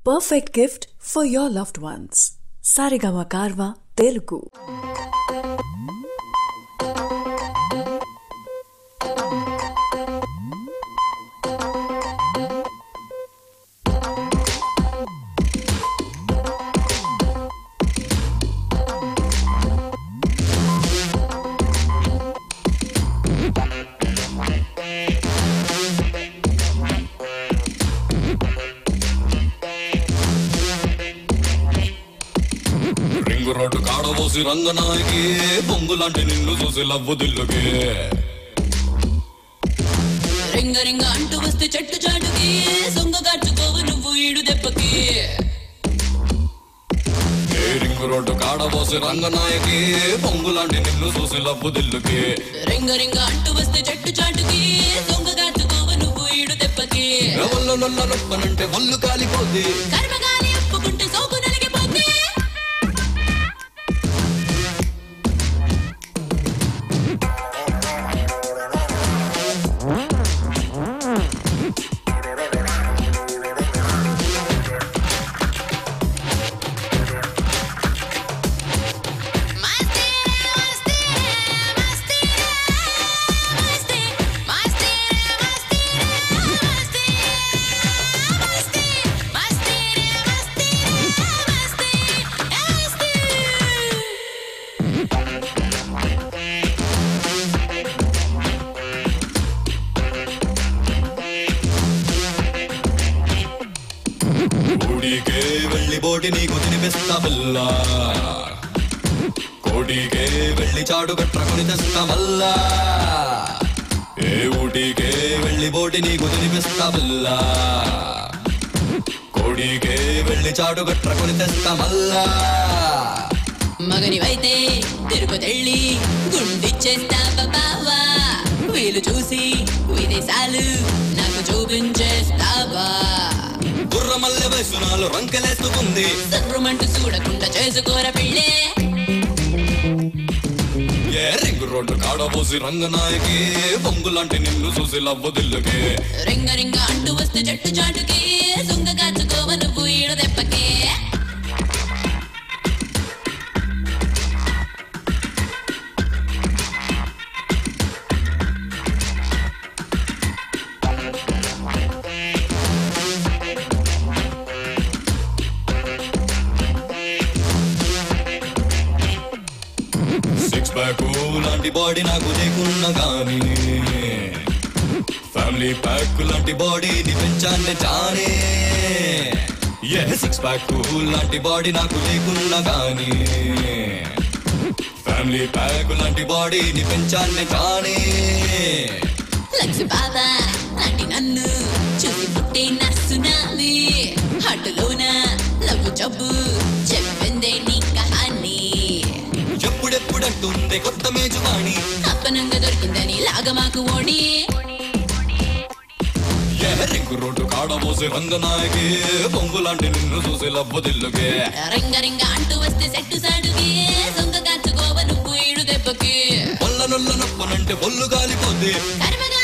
perfect gift for your loved ones. Sarigama Karva Telugu. Ring road కాడబోసి రంగనాయకి పొంగులాంటి నిన్ను చూసి లవ్వు దిల్లుకి రింగ రింగ అంటూ వస్తే చెట్టు చాటుకి సొంగ కట్టుకోవు నువ్వు ఈడు దెబ్బకి ఏ రింగు రోడ్డు కాడబోసి రంగనాయకి పొంగులాంటి నిన్ను చూసి లవ్వు దిల్లుకి రింగ రింగ అంటూ వస్తే చెట్టు చాటుకి సొంగ కట్టుకోవు నువ్వు ఈడు దెబ్బకి ఎవళ్ళు నొల్ల నొప్పనంటే ఒళ్ళు కాలిపోద్ది కర్మగాలి ఒప్పుకుంటే సోకు నలిగిపోతే ఊడికే వెళ్ళి బోటి నీకు తినిపిస్తా పిల్ల కోడికే వెళ్ళి చాడు కట్టుకొని తెస్తా మల్లా ఏ ఊటికే వెళ్ళి బోటి నీకు తినిపిస్తా పిల్ల కోడికే వెళ్ళి చాడు కట్టుకొని తెస్తా మల్లా మగనివైతే తిరుపతెళ్ళి గుండిచ్చేస్తావా బావా వీలు చూసి విదేశాలు నాకు చూపించేస్తావా గుర్రమల్లె వయసు నాలో రంకెలేసుకుంది సర్రుమంటూ చూడకుండా చేసుకోర పెళ్ళే ఏ రింగు రోడ్డు కాడబోసి రంగనాయకి బొంగులాంటి నిన్ను చూసి లవ్వు దిల్లుకి రింగ రింగ అంటూ వస్తే చెట్టు చాటుకి సొంగ కాచుకోవ నువ్వు ఈడ దెబ్బకే సిక్స్ ప్యాక్ లాంటి బాడీ నాకు లేకున్నా గానీ ఫ్యామిలీ ప్యాక్ లాంటి బాడీని పెంచానే చానే ఏ సిక్స్ ప్యాక్ లాంటి బాడీ నాకు లేకున్నా గానీ ఫ్యామిలీ ప్యాక్ లాంటి బాడీని పెంచానే చానే లక్స్ బాబా లాంటి నన్ను చూసి పుట్టే నా సునామీ హట్టులోన లవ్ జబ్బు చెప్పిందే నీ కహాని ఎప్పుడెప్పుడంటుంది కొత్త మేజువాణి అప్పనంగా దొరికిందని లాగ మాకు ఓడి ఏ రింగు రోడ్డు కాడబోసి రంగనాయకి బొంగులాంటి నిన్ను చూసి లవ్వు దిల్లుకే రింగ రింగ అంటూ వస్తే సెట్టు సాడుకి సొంగ కాచుకోవ నువ్వు ఈడు దెబ్బకి పొల్ల నొల్ల నొప్పనంటే ఒళ్ళు గాలిపోద్ది కర్మగా